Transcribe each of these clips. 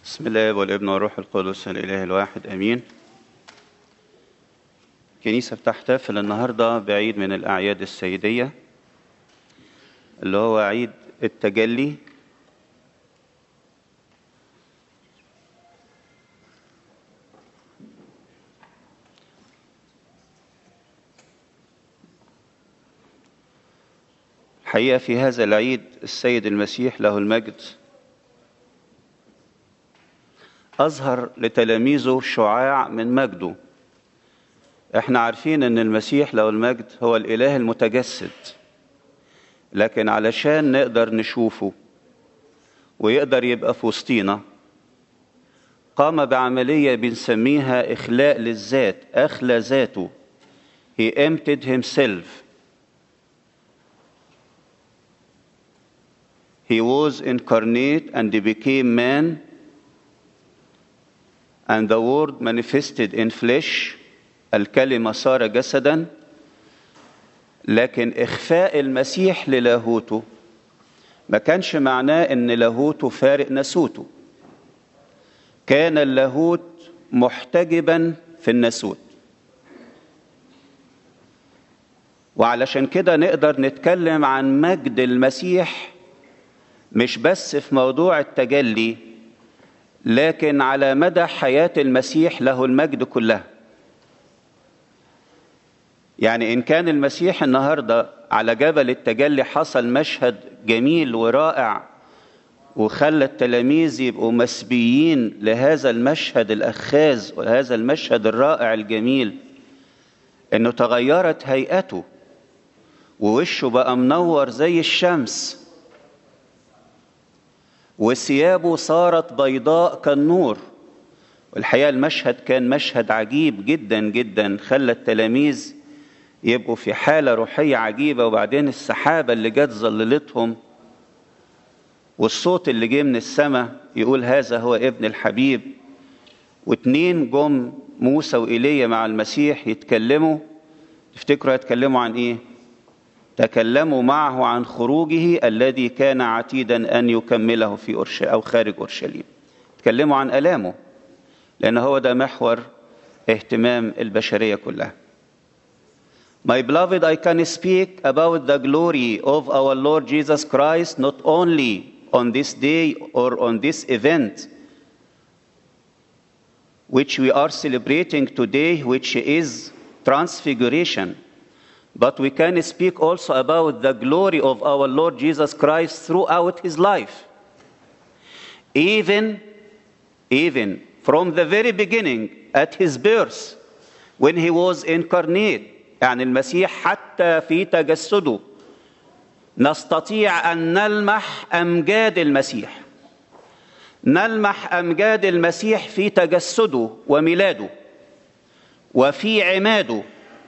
بسم الله والابن والروح القدس الاله الواحد امين الكنيسه بتحتفل النهارده بعيد من الاعياد السيديه اللي هو عيد التجلي الحقيقه في هذا العيد السيد المسيح له المجد أظهر لتلاميذه شعاع من مجده احنا عارفين ان المسيح له المجد هو الاله المتجسد لكن علشان نقدر نشوفه ويقدر يبقى في وسطينا قام بعملية بنسميها إخلاء للذات أخلى ذاته He emptied himself He was incarnate and he became man and the word manifested in flesh الكلمة صار جسدا لكن إخفاء المسيح للاهوته ما كانش معناه إن لاهوته فارق ناسوته كان اللاهوت محتجبا في الناسوت وعلشان كده نقدر نتكلم عن مجد المسيح مش بس في موضوع التجلي لكن على مدى حياة المسيح له المجد كلها يعني إن كان المسيح النهاردة على جبل التجلي حصل مشهد جميل ورائع وخلى التلاميذ يبقوا مسبيين لهذا المشهد الأخاذ وهذا المشهد الرائع الجميل إنه تغيرت هيئته ووشه بقى منور زي الشمس وثيابه صارت بيضاء كالنور والحقيقه المشهد كان مشهد عجيب جدا جدا خلى التلاميذ يبقوا في حاله روحيه عجيبه وبعدين السحابه اللي جت ظللتهم والصوت اللي جه من السماء يقول هذا هو ابن الحبيب واتنين جم موسى وإيليا مع المسيح يتكلموا تفتكروا يتكلموا عن ايه تكلموا معه عن خروجه الذي كان عتيدا ان يكمله في أورشليم او خارج اورشليم تكلموا عن الامه لان هو ده محور اهتمام البشريه كلها My beloved, I can speak about the glory of our Lord Jesus Christ not only on this day or on this event, which we are celebrating today, which is Transfiguration, but we can speak also about the glory of our Lord Jesus Christ throughout his life. Even, even from the very beginning at his birth, when he was incarnate, يعني المسيح حتى في تجسده نستطيع أن نلمح أمجاد المسيح نلمح أمجاد المسيح في تجسده وميلاده وفي عماده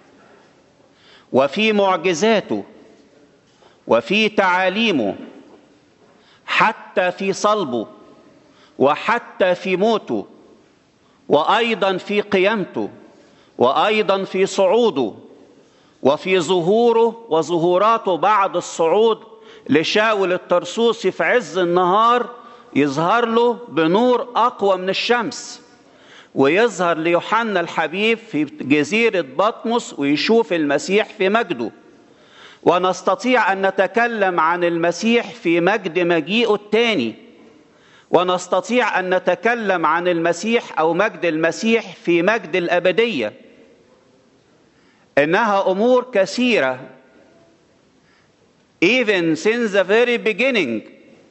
وفي معجزاته وفي تعاليمه حتى في صلبه وحتى في موته وايضا في قيامته وايضا في صعوده وفي ظهوره وظهوراته بعد الصعود لشاول الترسوسي في عز النهار يظهر له بنور اقوى من الشمس ويظهر ليوحنا الحبيب في جزيرة بطمس ويشوف المسيح في مجده ونستطيع أن نتكلم عن المسيح في مجد مجيئه الثاني ونستطيع أن نتكلم عن المسيح أو مجد المسيح في مجد الأبدية إنها أمور كثيرة even since the very beginning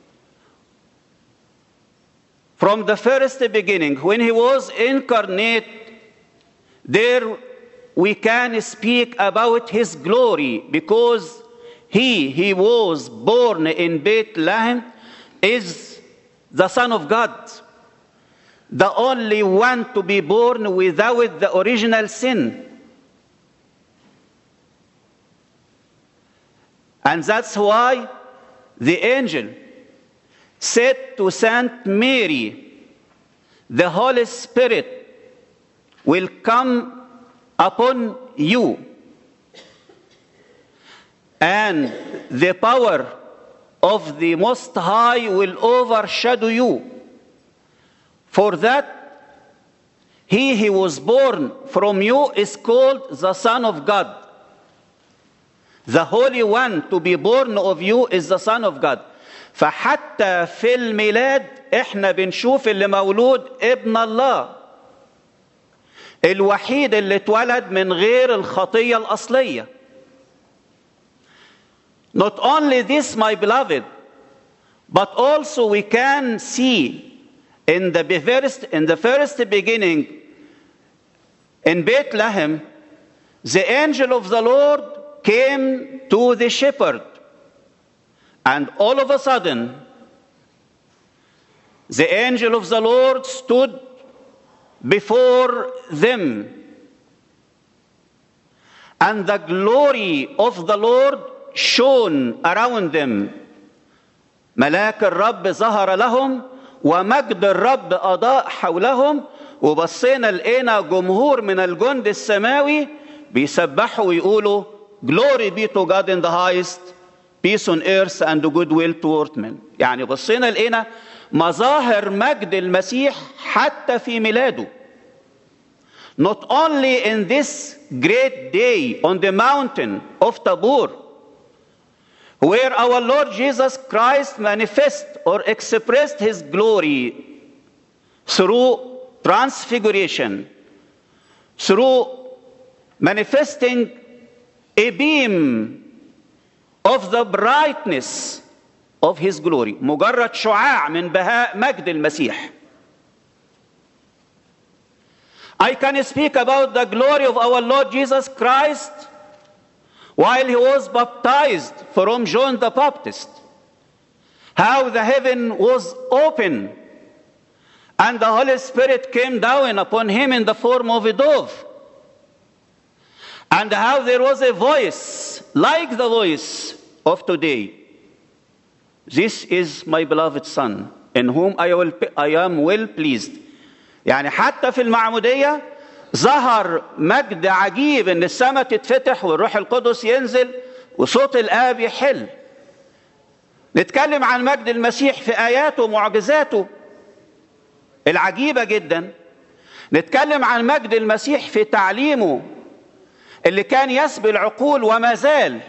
from the first beginning, when he was incarnate, there we can speak about his glory because he, he was born in Bethlehem, is the Son of God, the only one to be born without the original sin. And that's why the angel said to Saint Mary, the Holy Spirit will come upon you, and the power of the Most High will overshadow you. For that he who was born from you is called the Son of God. The Holy One to be born of you is the Son of God. فحتى في الميلاد احنا بنشوف اللي مولود ابن الله الوحيد اللي اتولد من غير الخطية الأصلية. Not only this, my beloved, but also we can see in the first, in the first beginning in Bethlehem, the angel of the Lord came to the shepherd. And all of a sudden, the angel of the Lord stood before them. And the glory of the Lord shone around them. ملاك الرب ظهر لهم ومجد الرب أضاء حولهم وبصينا لقينا جمهور من الجند السماوي بيسبحوا ويقولوا Glory be to God in the highest, peace on earth and goodwill toward men. يعني بصينا لقينا مظاهر مجد المسيح حتى في ميلاده. Not only in this great day on the mountain of Tabor, where our Lord Jesus Christ manifest or expressed his glory through transfiguration, through manifesting a beam of the brightness of his glory مجرد شعاع من بهاء مجد المسيح I can speak about the glory of our Lord Jesus Christ while he was baptized from John the Baptist. How the heaven was open and the Holy Spirit came down upon him in the form of a dove. And how there was a voice like the voice of today. This is my beloved Son, in whom I, will, I am well pleased. يعني حتى في المعمودية ظهر مجد عجيب ان السماء تتفتح والروح القدس ينزل وصوت الآب يحل. نتكلم عن مجد المسيح في آياته ومعجزاته العجيبة جدا. نتكلم عن مجد المسيح في تعليمه اللي كان يسبي العقول وما زال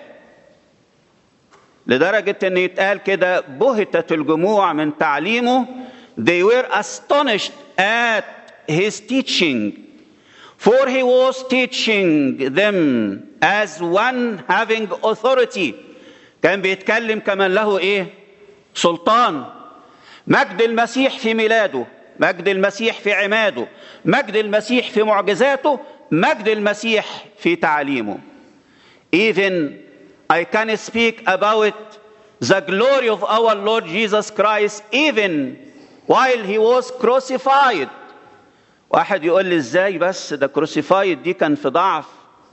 لدرجة ان يتقال كده بهتت الجموع من تعليمه they were astonished at his teaching for he was teaching them as one having authority كان بيتكلم كمان له ايه سلطان مجد المسيح في ميلاده مجد المسيح في عماده مجد المسيح في معجزاته مجد المسيح في تعليمه even I can speak about the glory of our Lord Jesus Christ even while he was crucified واحد يقول لي ازاي بس ده crucified دي كان في ضعف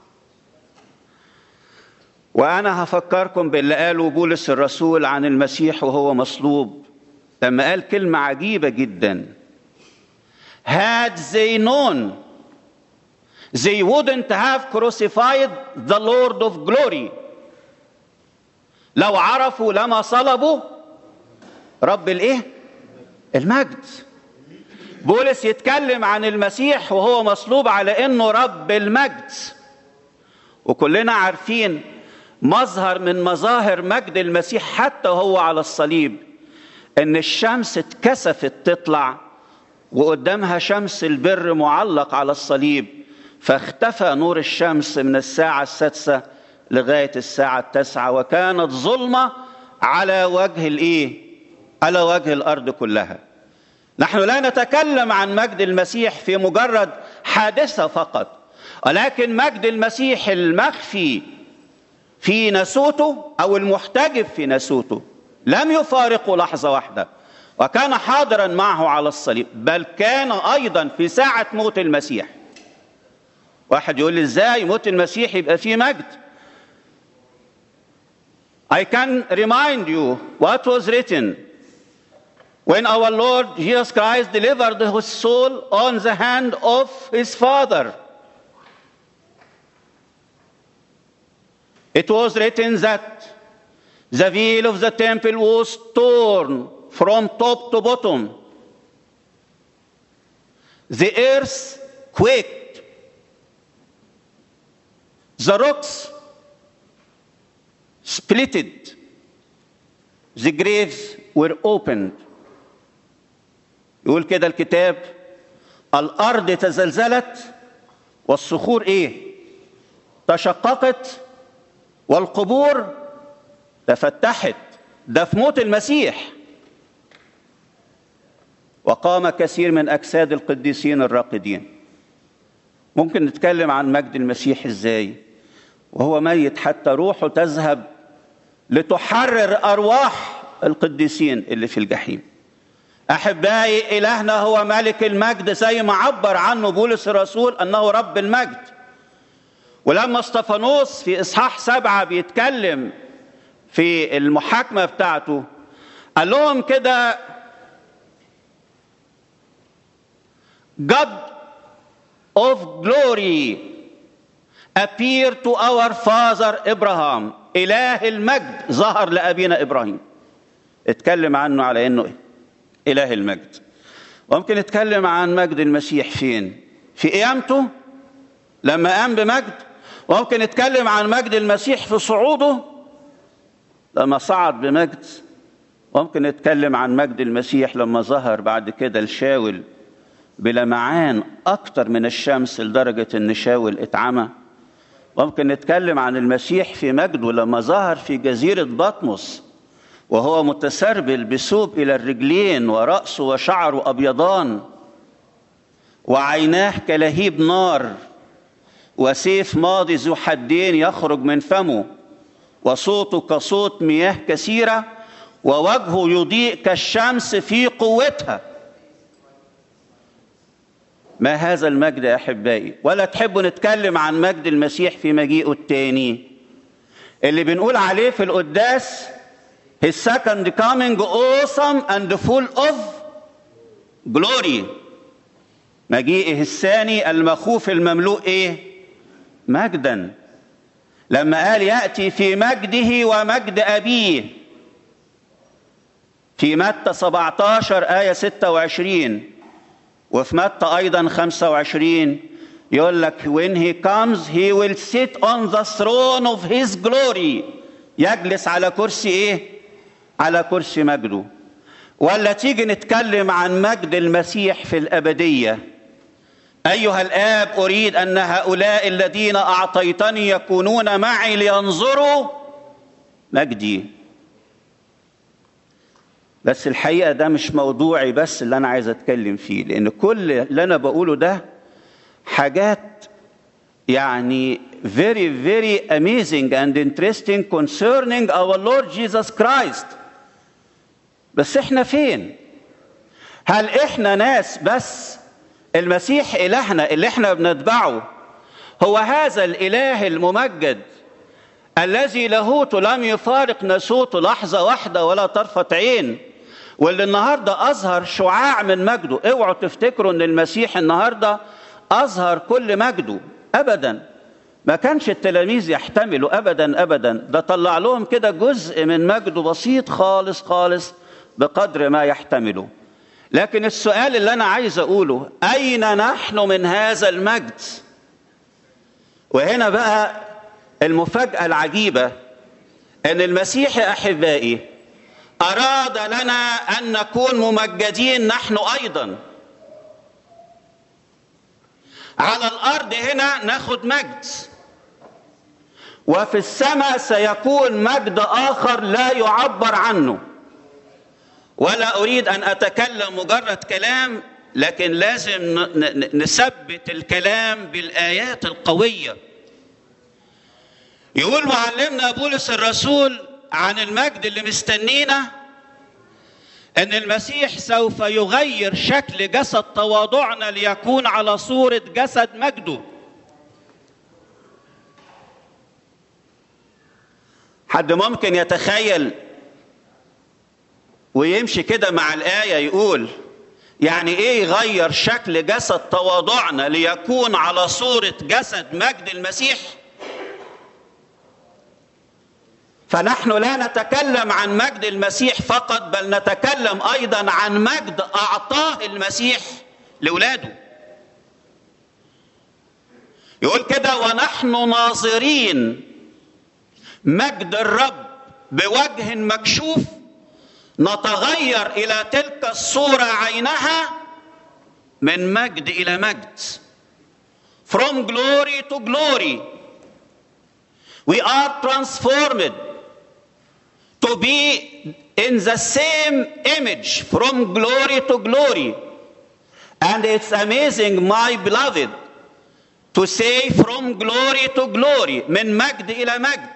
وانا هفكركم باللي قاله بولس الرسول عن المسيح وهو مصلوب لما قال كلمة عجيبة جدا had they known they wouldn't have crucified the Lord of glory لو عرفوا لما صلبوا رب الايه المجد بولس يتكلم عن المسيح وهو مصلوب على انه رب المجد وكلنا عارفين مظهر من مظاهر مجد المسيح حتى وهو على الصليب ان الشمس اتكسفت تطلع وقدامها شمس البر معلق على الصليب فاختفى نور الشمس من الساعة السادسة لغاية الساعة التاسعة وكانت ظلمة على وجه الايه على وجه الارض كلها نحن لا نتكلم عن مجد المسيح في مجرد حادثة فقط ولكن مجد المسيح المخفي في ناسوته او المحتجب في ناسوته لم يفارقه لحظة واحدة وكان حاضرا معه على الصليب بل كان ايضا في ساعة موت المسيح واحد يقول لي ازاي موت المسيح يبقى فيه مجد I can remind you what was written when our Lord Jesus Christ delivered his soul on the hand of his Father. It was written that the veil of the temple was torn from top to bottom. the earth quaked the rocks splitted the graves were opened يقول كده الكتاب الارض تزلزلت والصخور ايه تشققت والقبور تفتحت ده في موت المسيح وقام كثير من اجساد القديسين الراقدين ممكن نتكلم عن مجد المسيح ازاي وهو ميت حتى روحه تذهب لتحرر ارواح القديسين اللي في الجحيم احبائي الهنا هو ملك المجد زي ما عبر عنه بولس الرسول انه رب المجد ولما استفانوس في اصحاح سبعه بيتكلم في المحاكمه بتاعته قال لهم كده God of glory appear to our father Abraham إله المجد ظهر لأبينا إبراهيم اتكلم عنه على إنه إيه؟ إله المجد وممكن نتكلم عن مجد المسيح فين في قيامته لما قام بمجد وممكن نتكلم عن مجد المسيح في صعوده لما صعد بمجد وممكن نتكلم عن مجد المسيح لما ظهر بعد كده لشاول بلمعان أكتر من الشمس لدرجة إن شاول اتعمى ممكن نتكلم عن المسيح في مجده لما ظهر في جزيرة بطمس وهو متسربل بثوب إلى الرجلين ورأسه وشعره أبيضان وعيناه كلهيب نار وسيف ماضي ذو حدين يخرج من فمه وصوته كصوت مياه كثيرة ووجهه يضيء كالشمس في قوتها ما هذا المجد يا احبائي ولا تحبوا نتكلم عن مجد المسيح في مجيئه الثاني اللي بنقول عليه في القداس his second coming awesome and full of glory مجيئه الثاني المخوف المملوء ايه مجدا لما قال ياتي في مجده ومجد ابيه في متى 17 ايه 26 وفي متى ايضا 25 يقول لك when he comes he will sit on the throne of his glory يجلس على كرسي ايه على كرسي مجده ولا تيجي نتكلم عن مجد المسيح في الابديه ايها الاب اريد ان هؤلاء الذين اعطيتني يكونون معي لينظروا مجدي بس الحقيقه ده مش موضوعي بس اللي انا عايز اتكلم فيه لان كل اللي انا بقوله ده حاجات يعني very very amazing and interesting concerning our Lord Jesus Christ بس احنا فين هل احنا ناس بس المسيح الهنا اللي احنا بنتبعه هو هذا الاله الممجد الذي لاهوته لم يفارق ناسوته لحظه واحده ولا طرفه عين واللي النهارده اظهر شعاع من مجده اوعوا تفتكروا ان المسيح النهارده اظهر كل مجده ابدا ما كانش التلاميذ يحتملوا ابدا ابدا ده طلع لهم كده جزء من مجده بسيط خالص خالص بقدر ما يحتملوا لكن السؤال اللي انا عايز اقوله اين نحن من هذا المجد وهنا بقى المفاجاه العجيبه ان المسيح يا احبائي اراد لنا ان نكون ممجدين نحن ايضا على الارض هنا ناخد مجد وفي السماء سيكون مجد اخر لا يعبر عنه ولا اريد ان اتكلم مجرد كلام لكن لازم نثبت الكلام بالايات القويه يقول معلمنا بولس الرسول عن المجد اللي مستنينا ان المسيح سوف يغير شكل جسد تواضعنا ليكون على صوره جسد مجده حد ممكن يتخيل ويمشي كده مع الايه يقول يعني ايه يغير شكل جسد تواضعنا ليكون على صوره جسد مجد المسيح فنحن لا نتكلم عن مجد المسيح فقط بل نتكلم ايضا عن مجد اعطاه المسيح لاولاده يقول كده ونحن ناظرين مجد الرب بوجه مكشوف نتغير الى تلك الصوره عينها من مجد الى مجد from glory to glory we are transformed to be in the same image from glory to glory and it's amazing my beloved to say from glory to glory من مجد الى مجد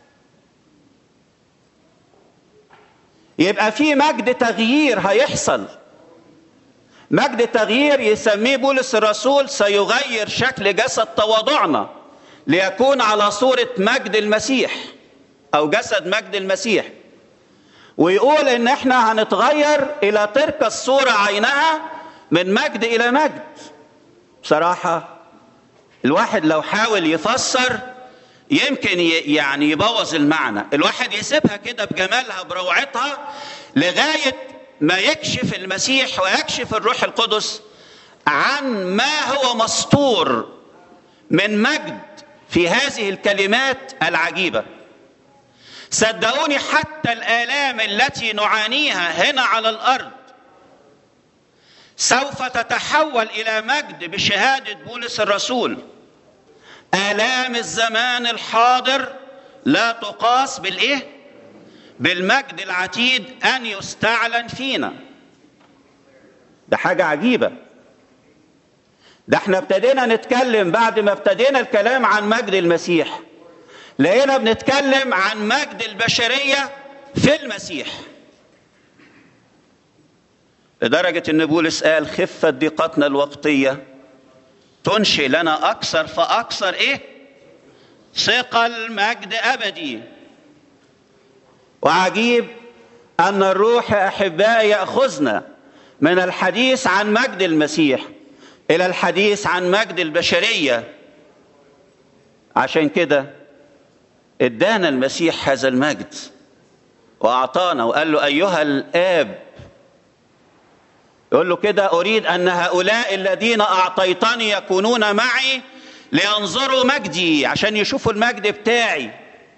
يبقى في مجد تغيير هيحصل مجد تغيير يسميه بولس الرسول سيغير شكل جسد تواضعنا ليكون على صورة مجد المسيح أو جسد مجد المسيح ويقول إن إحنا هنتغير إلى تلك الصورة عينها من مجد إلى مجد بصراحة الواحد لو حاول يفسر يمكن يعني يبوظ المعنى الواحد يسيبها كده بجمالها بروعتها لغاية ما يكشف المسيح ويكشف الروح القدس عن ما هو مسطور من مجد في هذه الكلمات العجيبة صدقوني حتى الآلام التي نعانيها هنا على الأرض سوف تتحول إلى مجد بشهادة بولس الرسول آلام الزمان الحاضر لا تقاس بالإيه؟ بالمجد العتيد أن يستعلن فينا ده حاجة عجيبة ده احنا ابتدينا نتكلم بعد ما ابتدينا الكلام عن مجد المسيح لقينا بنتكلم عن مجد البشرية في المسيح لدرجة ان بولس قال خفة ضيقتنا الوقتية تنشئ لنا اكثر فاكثر ايه ثقل مجد ابدي وعجيب ان الروح يا احبائي ياخذنا من الحديث عن مجد المسيح الى الحديث عن مجد البشريه عشان كده ادانا المسيح هذا المجد واعطانا وقال له ايها الاب يقول له كده اريد ان هؤلاء الذين اعطيتني يكونون معي لينظروا مجدي عشان يشوفوا المجد بتاعي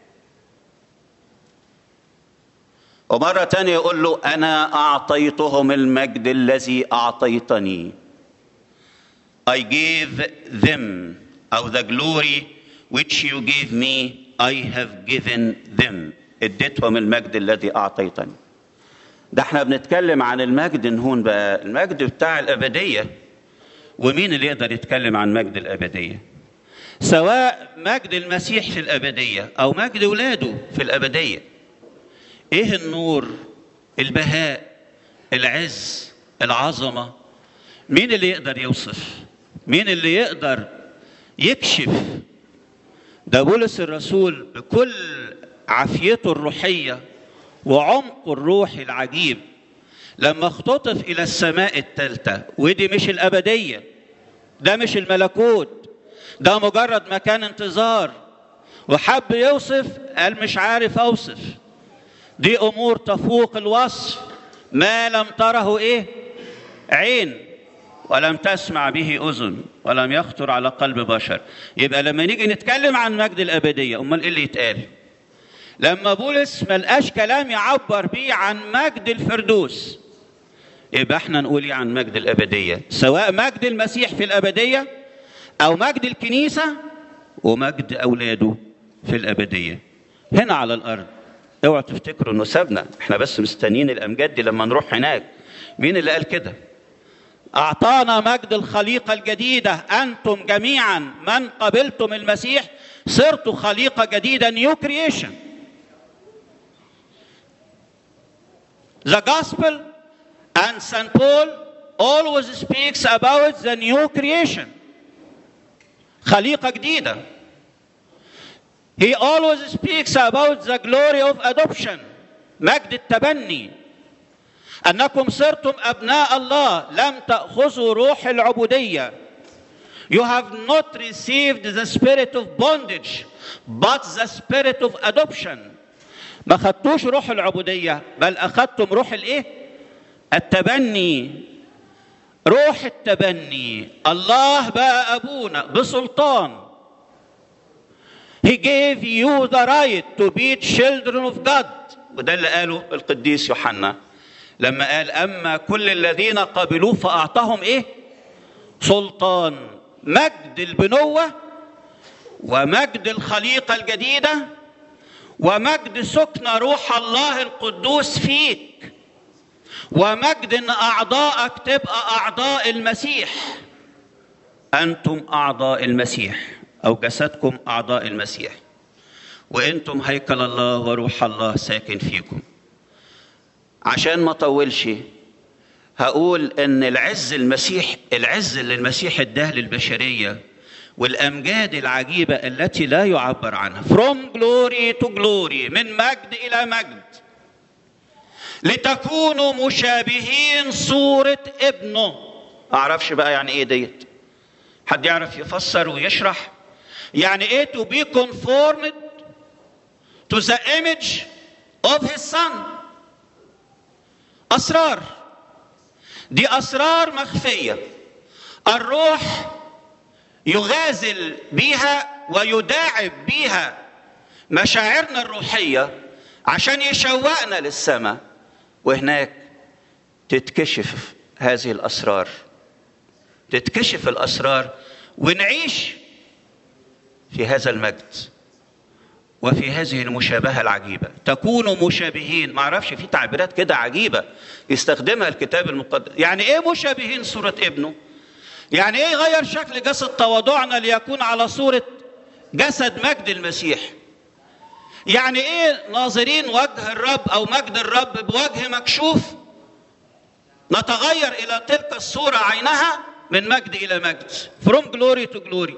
ومرة تانية يقول له أنا أعطيتهم المجد الذي أعطيتني I gave them أو the glory which you gave me I have given them اديتهم المجد الذي أعطيتني ده احنا بنتكلم عن المجد نهون بقى المجد بتاع الأبدية ومين اللي يقدر يتكلم عن مجد الأبدية سواء مجد المسيح في الأبدية أو مجد ولاده في الأبدية ايه النور البهاء العز العظمه مين اللي يقدر يوصف مين اللي يقدر يكشف ده بولس الرسول بكل عافيته الروحيه وعمقه الروحي العجيب لما اختطف الى السماء الثالثه ودي مش الابديه ده مش الملكوت ده مجرد مكان انتظار وحب يوصف قال مش عارف اوصف دي امور تفوق الوصف ما لم تره ايه عين ولم تسمع به اذن ولم يخطر على قلب بشر يبقى لما نيجي نتكلم عن مجد الابديه امال ايه اللي يتقال لما بولس ما لقاش كلام يعبر بيه عن مجد الفردوس يبقى احنا نقول ايه عن مجد الابديه سواء مجد المسيح في الابديه او مجد الكنيسه ومجد اولاده في الابديه هنا على الارض اوعوا تفتكروا انه سابنا احنا بس مستنيين الامجاد دي لما نروح هناك مين اللي قال كده اعطانا مجد الخليقه الجديده انتم جميعا من قبلتم المسيح صرتوا خليقه جديده نيو كرييشن The gospel and St. Paul always speaks about the new creation. خليقة جديدة. He always speaks about the glory of adoption. مجد التبني. أنكم صرتم أبناء الله لم تأخذوا روح العبودية. You have not received the spirit of bondage but the spirit of adoption. ما خدتوش روح العبودية بل أخذتم روح الإيه؟ التبني روح التبني الله بقى أبونا بسلطان He gave you the right to be children of God وده اللي قاله القديس يوحنا لما قال أما كل الذين قبلوه فأعطاهم إيه سلطان مجد البنوة ومجد الخليقة الجديدة ومجد سكن روح الله القدوس فيك ومجد ان اعضائك تبقى اعضاء المسيح انتم اعضاء المسيح او جسدكم اعضاء المسيح وانتم هيكل الله وروح الله ساكن فيكم عشان ما اطولش هقول ان العز المسيح العز اللي المسيح اداه للبشريه والامجاد العجيبه التي لا يعبر عنها from glory to glory من مجد الى مجد لتكونوا مشابهين صوره ابنه اعرفش بقى يعني ايه ديت حد يعرف يفسر ويشرح يعني ايه to be conformed to the image of his son اسرار دي اسرار مخفيه الروح يغازل بيها ويداعب بيها مشاعرنا الروحيه عشان يشوقنا للسماء وهناك تتكشف هذه الاسرار تتكشف الاسرار ونعيش في هذا المجد وفي هذه المشابهة العجيبة تكونوا مشابهين ما اعرفش في تعبيرات كده عجيبة يستخدمها الكتاب المقدس يعني ايه مشابهين صورة ابنه يعني ايه غير شكل جسد تواضعنا ليكون على صورة جسد مجد المسيح يعني ايه ناظرين وجه الرب او مجد الرب بوجه مكشوف نتغير الى تلك الصورة عينها من مجد الى مجد from glory to glory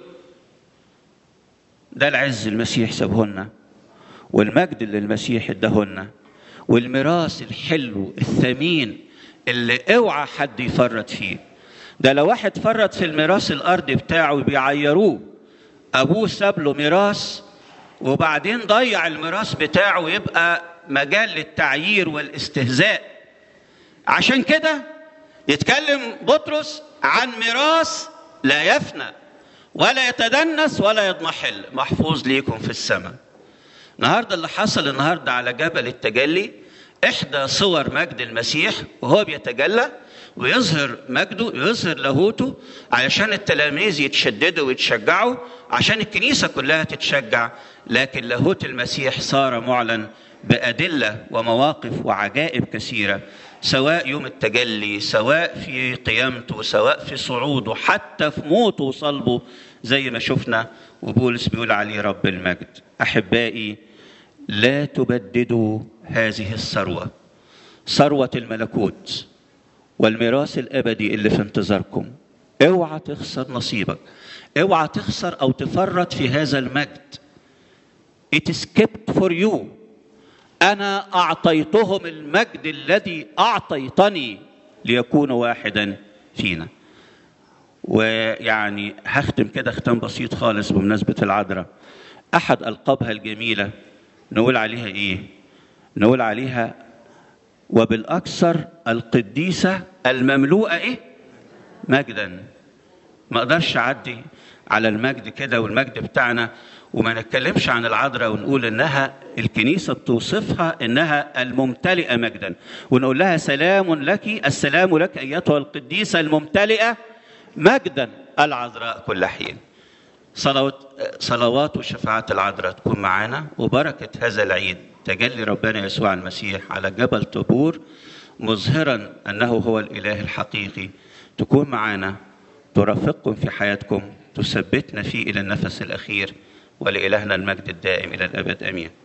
ده العز المسيح سابهن والمجد اللي المسيح اداهن والميراث الحلو الثمين اللي اوعى حد يفرط فيه ده لو واحد فرط في الميراث الارضي بتاعه بيعيروه ابوه ساب له ميراث وبعدين ضيع الميراث بتاعه يبقى مجال للتعيير والاستهزاء عشان كده يتكلم بطرس عن ميراث لا يفنى ولا يتدنس ولا يضمحل محفوظ ليكم في السماء النهارده اللي حصل النهارده على جبل التجلي احدى صور مجد المسيح وهو بيتجلى ويظهر مجده يظهر لاهوته علشان التلاميذ يتشددوا ويتشجعوا عشان الكنيسه كلها تتشجع لكن لاهوت المسيح صار معلن بادله ومواقف وعجائب كثيره سواء يوم التجلي سواء في قيامته سواء في صعوده حتى في موته وصلبه زي ما شفنا وبولس بيقول عليه رب المجد احبائي لا تبددوا هذه الثروه ثروه الملكوت والميراث الابدي اللي في انتظاركم اوعى تخسر نصيبك اوعى تخسر او تفرط في هذا المجد it is kept for you انا اعطيتهم المجد الذي اعطيتني ليكونوا واحدا فينا ويعني هختم كده ختام بسيط خالص بمناسبه العذراء احد القابها الجميله نقول عليها ايه نقول عليها وبالاكثر القديسه المملوءه ايه مجدا ما اقدرش اعدي على المجد كده والمجد بتاعنا وما نتكلمش عن العذراء ونقول انها الكنيسه بتوصفها انها الممتلئه مجدا ونقول لها سلام لك السلام لك ايتها القديسه الممتلئه مجدا العذراء كل حين صلوات صلوات وشفاعات العذراء تكون معانا وبركه هذا العيد تجلي ربنا يسوع المسيح على جبل طبور مظهرا انه هو الاله الحقيقي تكون معانا ترافقكم في حياتكم تثبتنا فيه الى النفس الاخير ولإلهنا المجد الدائم إلى الأبد آمين